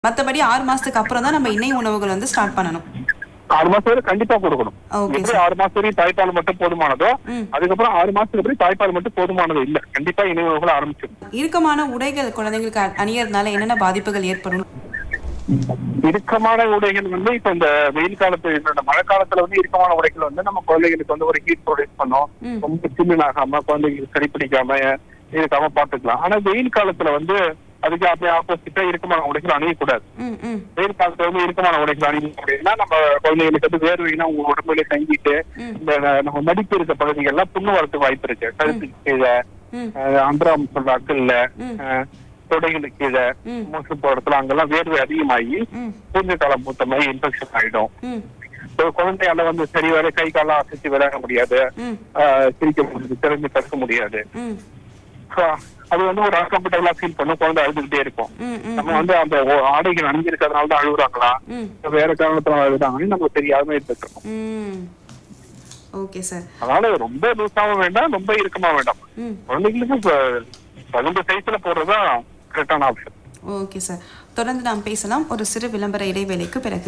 மத்தபடி ஆறு மாசத்துக்கு அப்புறம் தான் நம்ம இணை உணவுகள் வந்து ஸ்டார்ட் பண்ணணும் ஆறு மாசம் வரை கண்டிப்பா கொடுக்கணும் ஓகே எப்படி சார் ஆறு மாசம் வரையும் தாய்ப்பால் மட்டும் போதுமானதோ ம். அதுக்கப்புறம் ஆறு மாசத்துக்கு அப்புறம் தாய்ப்பால் மட்டும் போதுமானது இல்ல கண்டிப்பா இணை உணவுகளை ஆரம்பிச்சிடும் இறுக்கமான உடைகள் குழந்தைங்களுக்கு அ- அணியறதுனால என்னென்ன பாதிப்புகள் ஏற்படும் இறுக்கமான உடைகள் வந்து இப்ப இந்த வெயில் காலத்து இந்த மழை காலத்துல வந்து இறுக்கமான உடைகள் வந்து நம்ம குழந்தைகளுக்கு வந்து ஒரு ஹீட் ப்ரொடியூஸ் பண்ணோம் ம். ரொம்ப சில்லுன்னு ஆகாம குழந்தைங்களுக்கு சரி பிடிக்காம இருக்காம பாத்துக்கலாம் ஆனா வெயில் காலத்துல வந்து அதுக்கு அப்படியே ஆப்போசிட்டா இறுக்கமான உடைகள் அணியக்கூடாது ம் ம் வெயில் காலத்துல வந்து இறுக்கமான உடைகள் அணியணும் அப்படின்னா நம்ம குழந்தைகளுக்கு வந்து வேர்வைனா உங்க உடம்புல தங்கிட்டு ம். இந்த நம்ம மடிப்பு இருக்க பகுதிகள்லாம் புண்ணு வரதுக்கு வாய்ப்பு இருக்கு கழுத்துக்கு கீழே ம் அஹ், அந்தராம் சொல்ற அக்கல்ல ம். அஹ், தொடைகளுக்கு கீழே ம். மூச்சு போறதுல அங்கெல்லாம் வேர்வை அதிகமாகி ம் பூஞ்சை காலம் பூத்த மாதிரி இன்ஃபெக்ஷன் ஆயிடும் ம் So, குழந்தையால வந்து சரி வர கை காலம் அசைச்சு விளையாட முடியாது ம் ஆஹ் சிரிக்க முடியாது திறந்து பறக்க முடியாது ம் So, அது வந்து ஒரு அன்கம்ஃபர்டபுளா ஃபீல் பண்ணும் குழந்தை அழுதுகிட்டே இருக்கும் ம் ம் நம்ம வந்து அந்த ஓ- ஆடைகள் அணிஞ்சிருக்கிறதுனால தான் அழுகுறாங்களா ம் இல்ல வேற காரணத்தினால அழுதாங்கன்னு நமக்கு தெரியாம இருந்துருக்கோம் ம் ஓகே சார் அதனால ரொம்ப லூஸாவும் வேண்டாம் ரொம்ப இறுக்கமா வேண்டாம் ம் குழந்தைங்களுக்கு இப்ப தகுந்த சைஸ்ல போடுறதுதான் கரெக்டான ஆப்ஷன் ஓகே சார் தொடர்ந்து நாம் பேசலாம் ஒரு சிறு விளம்பர இடைவேளைக்கு பிறகு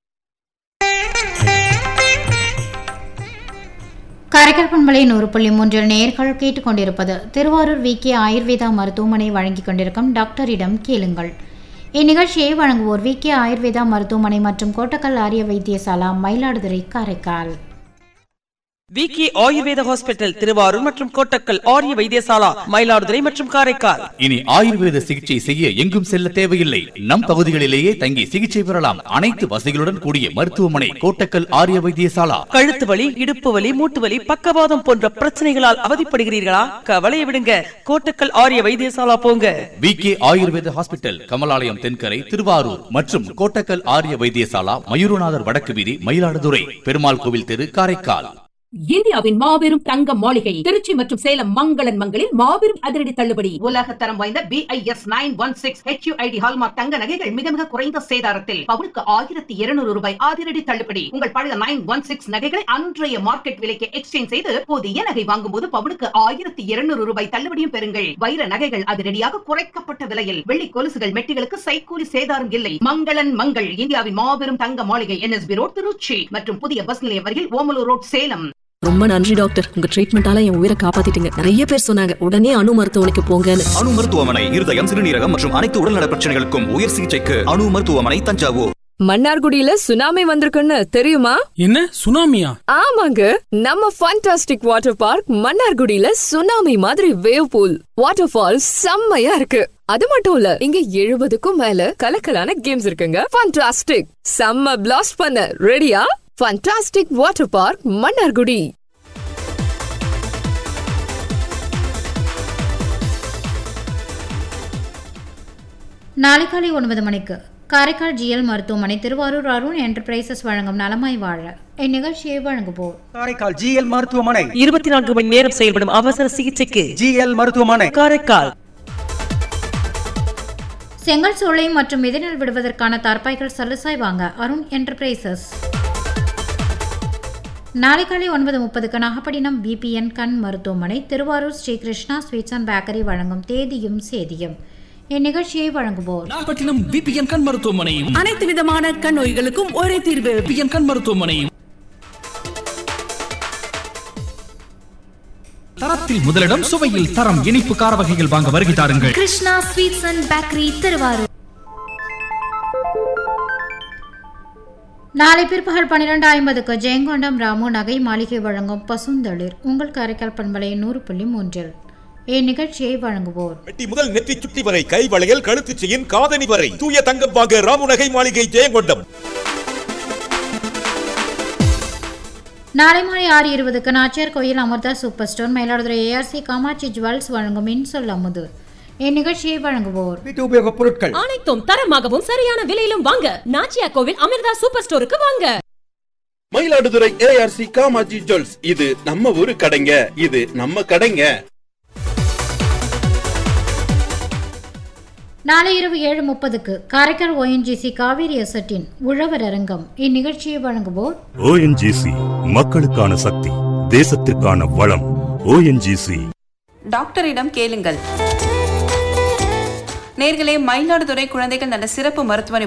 காரைக்கால் பண்பலை நூறு புள்ளி மூன்றில் நேர்கள் கேட்டுக்கொண்டிருப்பது திருவாரூர் வி கே ஆயுர்வேதா மருத்துவமனை வழங்கிக் கொண்டிருக்கும் டாக்டரிடம் கேளுங்கள் இந்நிகழ்ச்சியை வழங்குவோர் வி கே ஆயுர்வேதா மருத்துவமனை மற்றும் கோட்டக்கல் ஆரிய வைத்தியசாலா மயிலாடுதுறை காரைக்கால் விகே ஆயுர்வேத ஹாஸ்பிட்டல் திருவாரூர் மற்றும் கோட்டக்கல் ஆரிய வைத்தியசாலா மயிலாடுதுறை மற்றும் காரைக்கால் இனி ஆயுர்வேத சிகிச்சை செய்ய எங்கும் செல்ல தேவையில்லை நம் பகுதிகளிலேயே தங்கி சிகிச்சை பெறலாம் அனைத்து வசதிகளுடன் கூடிய மருத்துவமனை கோட்டக்கல் ஆரிய வைத்தியசாலா கழுத்து வலி இடுப்பு வலி மூட்டு வலி பக்கவாதம் போன்ற பிரச்சனைகளால் அவதிப்படுகிறீர்களா கவலையை விடுங்க கோட்டக்கல் ஆரிய வைத்தியசாலா போங்க V K Ayurveda hospital Kamalalayam Thenkarai Thiruvarur மற்றும் கோட்டக்கல் ஆரிய வைத்தியசாலா மயூரநாதர் வடக்கு வீதி மயிலாடுதுறை பெருமாள் கோவில் தெரு காரைக்கால் இந்தியாவின் மாபெரும் தங்க மாளிகை திருச்சி மற்றும் சேலம் மங்களன் மங்களில் மாபெரும் அதிரடி தள்ளுபடி உலக தரம் வாய்ந்த BIS nine one six HUID hallmark தங்க நகைகள் மிக மிக குறைந்த சேதாரத்தில் பவுனுக்கு ஆயிரத்தி இருநூறு ரூபாய் அதிரடி தள்ளுபடி உங்கள் பழைய நைன் ஒன் சிக்ஸ் நகைகளை அன்றைய மார்க்கெட் விலைக்கு எக்ஸ்சேஞ்ச் செய்து புதிய நகை வாங்கும் போது பவுனுக்கு ஆயிரத்தி இருநூறு ரூபாய் தள்ளுபடியும் பெறுங்கள் வைர நகைகள் அதிரடியாக குறைக்கப்பட்ட விலையில் வெள்ளி கொலுசுகள் மெட்டிகளுக்கு சைக்கூலி சேதாரம் இல்லை மங்களன் மங்கள் இந்தியாவின் மாபெரும் தங்க மாளிகை என்எஸ்பி ரோட் திருச்சி மற்றும் புதிய பஸ் நிலையம் வரையில் ஓமலூர் ரோட் சேலம் ரொம்ப நன்றி டாக்டர் உங்க ட்ரீட்மெண்டால என் உயிரை காப்பாத்திட்டீங்க நிறைய பேர் சொன்னாங்க உடனே அணு மருத்துவமனைக்கு போங்கன்னு அணு மருத்துவமனை இருதயம் சிறுநீரகம் மற்றும் அனைத்து உடல்நல பிரச்சனைகளுக்கும் உயர் சிகிச்சைக்கு அணு மருத்துவமனை தஞ்சாவூர் மன்னார்குடியில சுனாமி வந்திருக்குன்னு தெரியுமா என்ன சுனாமியா ஆமாங்க நம்ம ஃபண்டாஸ்டிக் வாட்டர் பார்க் மன்னார்குடியில சுனாமி மாதிரி வேவ் பூல் வாட்டர் ஃபால் செம்மையா இருக்கு அது மட்டும் இல்ல இங்க எழுபதுக்கும் மேல கலக்கலான கேம்ஸ் இருக்குங்க ஃபண்டாஸ்டிக் செம்ம பிளாஸ்ட் பண்ண ரெடியா ஃபண்டாஸ்டிக் வாட்டர் பார்க் மன்னார்குடி நாளை காலை ஒன்பது மணிக்கு காரைக்கால் ஜிஎல் மருத்துவமனை திருவாரூர் அருண் என்டர்பிரைசஸ் வழங்கும் நலமாய் வாழ இந்நிகழ்ச்சியை வழங்குவோர் காரைக்கால் ஜிஎல் மருத்துவமனை இருபத்தி நான்கு மணி நேரம் செயல்படும் அவசர சிகிச்சைக்கு ஜிஎல் மருத்துவமனை காரைக்கால் செங்கல் சூளை மற்றும் மிதனில் விடுவதற்கான தார்பாய்கள் சலுசாய் வாங்க அருண் என்டர்பிரைசஸ் நாளை காலை ஒன்பது முப்பதுக்கு நாகப்பட்டினம் பிபிஎன் கண் மருத்துவமனை Thiruvarur Sri Krishna sweets and bakery வழங்கும் தேதியும் சேதியும் இந்நிகழ்ச்சியை வழங்குவோர் நாகப்பட்டினம் பிபிஎன் கண் மருத்துவமனையும் அனைத்து விதமான கண் நோய்களுக்கும் ஒரே தீர்வு பிபிஎன் கண் மருத்துவமனையும் தரத்தில் முதலிடம் சுவையில் தரம் இனிப்பு கார வகைகள் வாங்க வருகை தாருங்கள் Krishna sweets and bakery Thiruvarur நாளை பிற்பகல் பன்னிரண்டு ஐம்பதுக்கு ஜெயங்கொண்டம் ராமு நகை மாளிகை வழங்கும் பசுந்தளிர் உங்கள் காரைக்கால் பண்பலை நூறு புள்ளி மூன்றில் இந்நிகழ்ச்சியை வழங்குவோர் வெட்டி முதல் நெற்றி சுட்டி வரை கை வளையல் கழுத்து செயின் காதணி வரை தூய தங்கம் வாங்க ராமு நகை மாளிகை ஜெயங்கொண்டம் நாளை மாலை ஆறு இருபதுக்கு Nachiyar Koil Amirtha super store Mayiladuthurai ARC Kamatchi jewels வழங்கும் இன்சொல் அமுது இந்நிகழ்ச்சியை வழங்குவோர் வீட்டு உபயோக பொருட்கள் அனைத்தும் தரமாகவும் சரியான விலையிலும் வாங்க நாச்சியா கோவில் அமிர்தா சூப்பர் ஸ்டோருக்கு வாங்க மயிலாடுதுறை ஏஆர்சி காமாஜி ஜுவல்ஸ் இது நம்ம ஊரு கடைங்க இது நம்ம கடைங்க நாளை இரவு ஏழு முப்பதுக்கு காரைக்கால் ஓஎன்ஜிசி காவேரி எசட்டின் உழவர் அரங்கம் இந்நிகழ்ச்சியை வழங்குவோர் ஓஎன்ஜிசி மக்களுக்கான சக்தி தேசத்திற்கான வளம் ஓஎன்ஜிசி டாக்டரிடம் கேளுங்கள் நேர்களே மயிலாடுதுறை குழந்தைகள் நல சிறப்பு மருத்துவமனை